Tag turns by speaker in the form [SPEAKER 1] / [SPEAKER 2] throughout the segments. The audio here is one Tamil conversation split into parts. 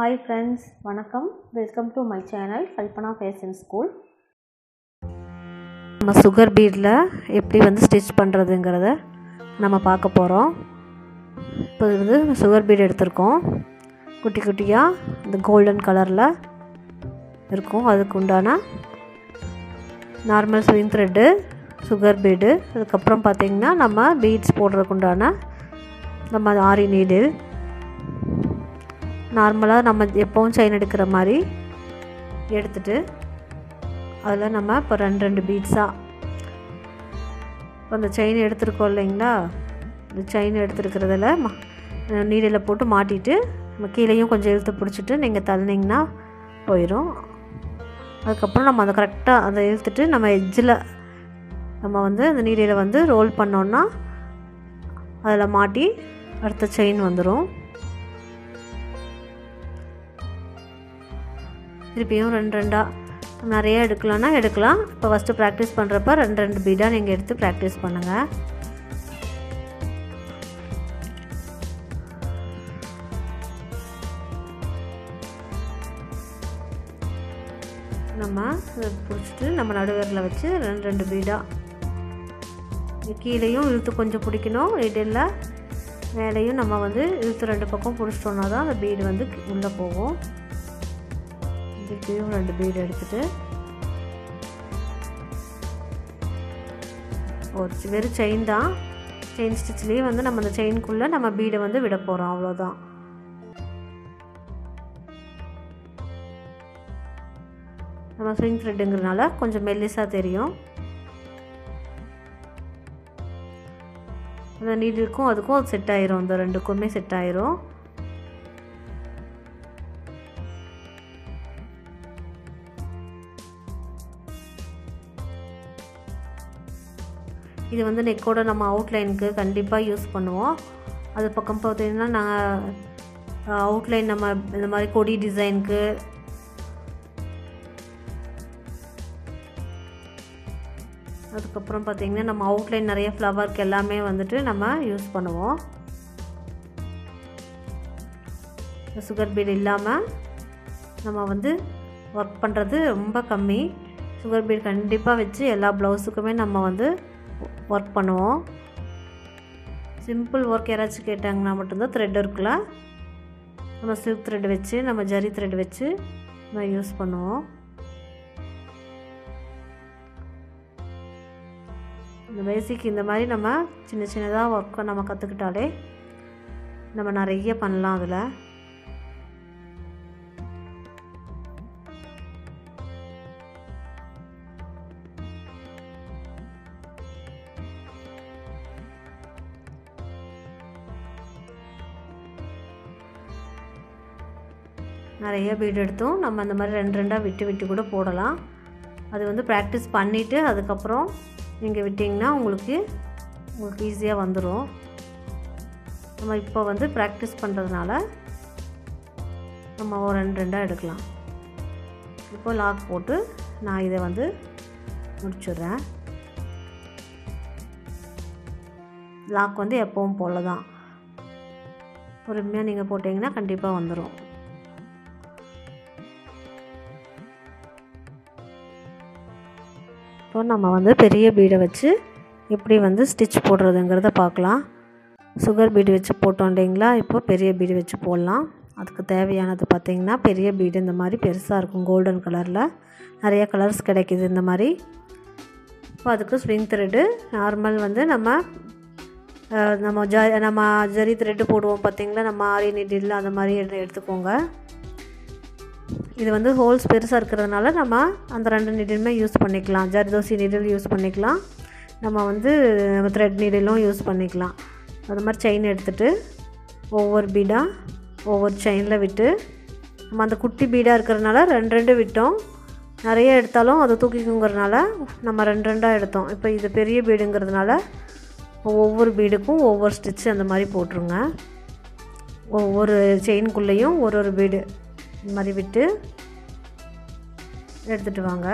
[SPEAKER 1] ஹாய் ஃப்ரெண்ட்ஸ் வணக்கம் welcome to my channel Kalpana fashion school நம்ம சுகர் பீடில் எப்படி வந்து ஸ்டிச் பண்ணுறதுங்கிறத நம்ம பார்க்க போகிறோம் இப்போ இது வந்து சுகர் பீட் எடுத்திருக்கோம் குட்டி குட்டியாக இந்த கோல்டன் கலரில் இருக்கும் அதுக்கு உண்டான normal sewing thread sugar bead அதுக்கப்புறம் பார்த்திங்கன்னா நம்ம பீட்ஸ் போடுறதுக்கு உண்டான நம்ம ஆரி நீடில் நார்மலாக நம்ம எப்போவும் செயின் எடுக்கிற மாதிரி எடுத்துட்டு அதில் நம்ம இப்போ ரெண்டு ரெண்டு பீட்ஸாக இப்போ அந்த செயின் எடுத்துருக்கோம் இல்லைங்களா இந்த செயின் எடுத்துருக்கிறதுல நீடில் போட்டு மாட்டிட்டு நம்ம கீழேயும் கொஞ்சம் இழுத்து பிடிச்சிட்டு நீங்கள் தள்ளினீங்கன்னா போயிடும் அதுக்கப்புறம் நம்ம அதை கரெக்டாக அதை இழுத்துட்டு நம்ம எஜ்ஜில் நம்ம வந்து அந்த நீடியில் வந்து ரோல் பண்ணோன்னா அதில் மாட்டி அடுத்த செயின் வந்துடும் திருப்பியும் ரெண்டு ரெண்டாக நிறைய எடுக்கலாம்னா எடுக்கலாம் இப்போ ஃபஸ்ட்டு ப்ராக்டிஸ் பண்ணுறப்ப ரெண்டு ரெண்டு பீடாக நீங்கள் எடுத்து ப்ராக்டிஸ் பண்ணுங்கள் நம்ம இதை பிடிச்சிட்டு நம்ம நடுவரில் வச்சு ரெண்டு ரெண்டு பீடாக கீழேயும் இழுத்து கொஞ்சம் பிடிக்கணும் இடையில மேலேயும் நம்ம வந்து இழுத்து ரெண்டு பக்கம் பிடிச்சிட்டோன்னா தான் அந்த பீடு வந்து உள்ளே போகும் திருப்பியும் ரெண்டு பீடு எடுத்துகிட்டு ஒரு வெறும் செயின் தான் செயின் ஸ்டிச்லேயே வந்து நம்ம அந்த செயின்குள்ளே நம்ம பீடை வந்து விட போகிறோம் அவ்வளோதான் நம்ம ஸ்விங் த்ரெட்டுங்கிறனால கொஞ்சம் மெல்லிஸாக தெரியும் அந்த நீடிலுக்கும் அதுக்கும் செட் ஆயிரும் இந்த ரெண்டுக்குமே செட் ஆயிரும் இது வந்து நெக்கோட நம்ம அவுட்லைனுக்கு கண்டிப்பாக யூஸ் பண்ணுவோம் அது பக்கம் பார்த்தீங்கன்னா நாங்கள் அவுட்லைன் நம்ம இந்த மாதிரி கொடி டிசைனுக்கு அதுக்கப்புறம் பார்த்திங்கன்னா நம்ம அவுட்லைன் நிறைய ஃப்ளவருக்கு எல்லாமே வந்துட்டு நம்ம யூஸ் பண்ணுவோம் சுகர் பீட் இல்லாமல் நம்ம வந்து ஒர்க் பண்ணுறது ரொம்ப கம்மி சுகர் பீட் கண்டிப்பாக வச்சு எல்லா ப்ளவுஸுக்குமே நம்ம வந்து ஒர்க் பண்ணுவோம் சிம்பிள் ஒர்க் யாராச்சும் கேட்டாங்கன்னா மட்டும்தான் த்ரெட் ஒர்க்கில் நம்ம சில்க் த்ரெட் வச்சு நம்ம ஜரி த்ரெட் வச்சு நம்ம யூஸ் பண்ணுவோம் இந்த பேசிக் இந்த மாதிரி நம்ம சின்ன சின்னதாக ஒர்க்கை நம்ம கற்றுக்கிட்டாலே நம்ம நிறைய பண்ணலாம் அதில் நிறைய பீடு எடுத்தும் நம்ம அந்த மாதிரி ரெண்டு ரெண்டாக விட்டு விட்டு கூட போடலாம் அது வந்து ப்ராக்டிஸ் பண்ணிவிட்டு அதுக்கப்புறம் நீங்கள் விட்டிங்கன்னா உங்களுக்கு உங்களுக்கு ஈஸியாக வந்துடும் நம்ம இப்போ வந்து ப்ராக்டிஸ் பண்ணுறதுனால நம்ம ஒரு ரெண்டு ரெண்டாக எடுக்கலாம் இப்போ லாக் போட்டு நான் இதை வந்து முடிச்சிடுறேன் லாக் வந்து எப்பவும் போல தான் பொறுமையாக நீங்கள் போட்டிங்கன்னா கண்டிப்பாக வந்துடும் இப்போ நம்ம வந்து பெரிய பீடை வச்சு எப்படி வந்து ஸ்டிச் போடுறதுங்கிறத பார்க்கலாம் சுகர் பீடு வச்சு போட்டோம் இல்லைங்களா இப்போ பெரிய பீடு வச்சு போடலாம் அதுக்கு தேவையானது பார்த்திங்கன்னா பெரிய பீடு இந்த மாதிரி பெருசாக இருக்கும் கோல்டன் கலரில் நிறைய கலர்ஸ் கிடைக்கிது இந்த மாதிரி இப்போ அதுக்கு ஸ்விங் த்ரெட்டு நார்மல் வந்து நம்ம நம்ம ஜ நம்ம ஜரி த்ரெட்டு போடுவோம் பார்த்திங்களா நம்ம ஆரி நீடில் அந்த மாதிரி எடுத்துக்கோங்க இது வந்து ஹோல்ஸ் பெருசாக இருக்கிறதுனால நம்ம அந்த ரெண்டு நீடிலுமே யூஸ் பண்ணிக்கலாம் ஜர்தோசி நீடில் யூஸ் பண்ணிக்கலாம் நம்ம வந்து த்ரெட் நீடிலும் யூஸ் பண்ணிக்கலாம் அது மாதிரி செயின் எடுத்துகிட்டு ஒவ்வொரு பீடாக ஒவ்வொரு செயினில் விட்டு நம்ம அந்த குட்டி பீடாக இருக்கிறதுனால ரெண்டு ரெண்டு விட்டோம் நிறைய எடுத்தாலும் அதை தூக்கிக்குங்கிறதுனால நம்ம ரெண்டு ரெண்டாக எடுத்தோம் இப்போ இது பெரிய பீடுங்கிறதுனால ஒவ்வொரு பீடுக்கும் ஒவ்வொரு ஸ்டிச்சு அந்த மாதிரி போட்டுருங்க ஒவ்வொரு செயின்குள்ளேயும் ஒரு ஒரு பீடு இந்த மாதிரி விட்டு எடுத்துகிட்டு வாங்க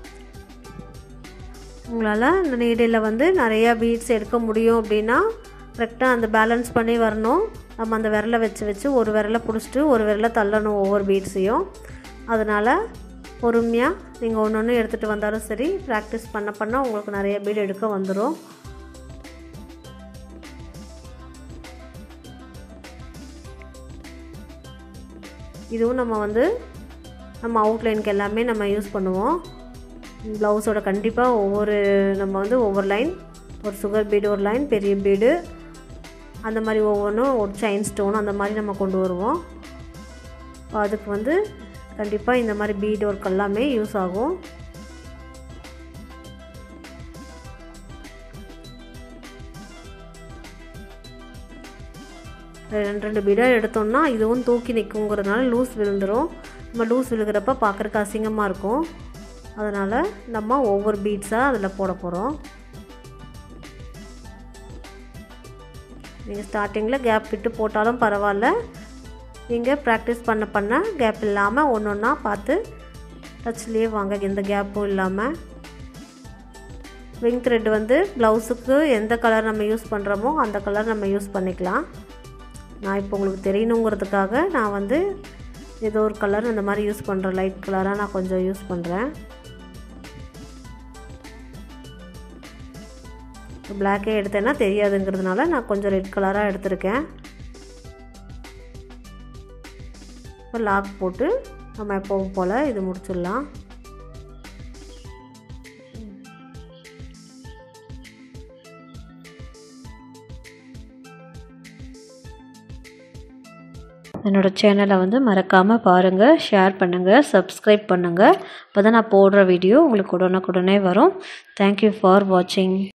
[SPEAKER 1] உங்களால் இந்த நீடில் வந்து நிறையா பீட்ஸ் எடுக்க முடியும் அப்படின்னா கரெக்டாக அந்த பேலன்ஸ் பண்ணி வரணும் நம்ம அந்த விரலை வச்சு வச்சு ஒரு விரலை பிடிச்சிட்டு ஒரு விரலை தள்ளணும் ஒவ்வொரு பீட்ஸையும் அதனால் பொறுமையாக நீங்கள் ஒன்று ஒன்று எடுத்துகிட்டு வந்தாலும் சரி ப்ராக்டிஸ் பண்ண பண்ண உங்களுக்கு நிறைய பீடு எடுக்க வந்துடும் இதுவும் நம்ம வந்து நம்ம அவுட்லைனுக்கு எல்லாமே நம்ம யூஸ் பண்ணுவோம் ப்ளவுஸோட கண்டிப்பாக ஒவ்வொரு நம்ம வந்து ஒவ்வொரு லைன் ஒரு சுகர் பீடு ஒரு லைன் பெரிய பீடு அந்த மாதிரி ஒவ்வொன்றும் ஒரு செயின் ஸ்டோன் அந்த மாதிரி நம்ம கொண்டு வருவோம் அதுக்கு வந்து கண்டிப்பாக இந்த மாதிரி பீட் ஒர்க் எல்லாமே யூஸ் ஆகும் ரெண்டு ரெண்டு பீடாக எடுத்தோம்னா இதுவும் தூக்கி நிற்குங்கிறதுனால லூஸ் விழுந்துடும் நம்ம லூஸ் விழுகிறப்ப பார்க்குறக்கு அசிங்கமாக இருக்கும் அதனால் நம்ம ஒவ்வொரு பீட்ஸாக அதில் போட போகிறோம் நீங்கள் ஸ்டார்டிங்கில் கேப் விட்டு போட்டாலும் பரவாயில்ல நீங்கள் ப்ராக்டிஸ் பண்ண பண்ண கேப் இல்லாமல் ஒன்று ஒன்றா பார்த்து டச்லேயே வாங்க எந்த கேப்பும் இல்லாமல் விங் த்ரெட் வந்து ப்ளவுஸுக்கு எந்த கலர் நம்ம யூஸ் பண்ணுறோமோ அந்த கலர் நம்ம யூஸ் பண்ணிக்கலாம் நான் இப்போ உங்களுக்கு தெரியணுங்கிறதுக்காக நான் வந்து ஏதோ ஒரு கலர் இந்த மாதிரி யூஸ் பண்ணுறேன் லைட் கலராக நான் கொஞ்சம் யூஸ் பண்ணுறேன் பிளாக்கே எடுத்தேன்னா தெரியாதுங்கிறதுனால நான் கொஞ்சம் ரெட் கலராக எடுத்திருக்கேன் இப்போ லாக் போட்டு நம்ம எப்பவும் போல் இது முடிச்சிடலாம் என்னோடய சேனலை வந்து மறக்காமல் பாருங்கள் ஷேர் பண்ணுங்கள் சப்ஸ்கிரைப் பண்ணுங்கள் அப்போ தான் நான் போடுற வீடியோ உங்களுக்கு உடனுக்குடனே வரும் தேங்க்யூ ஃபார் வாட்சிங்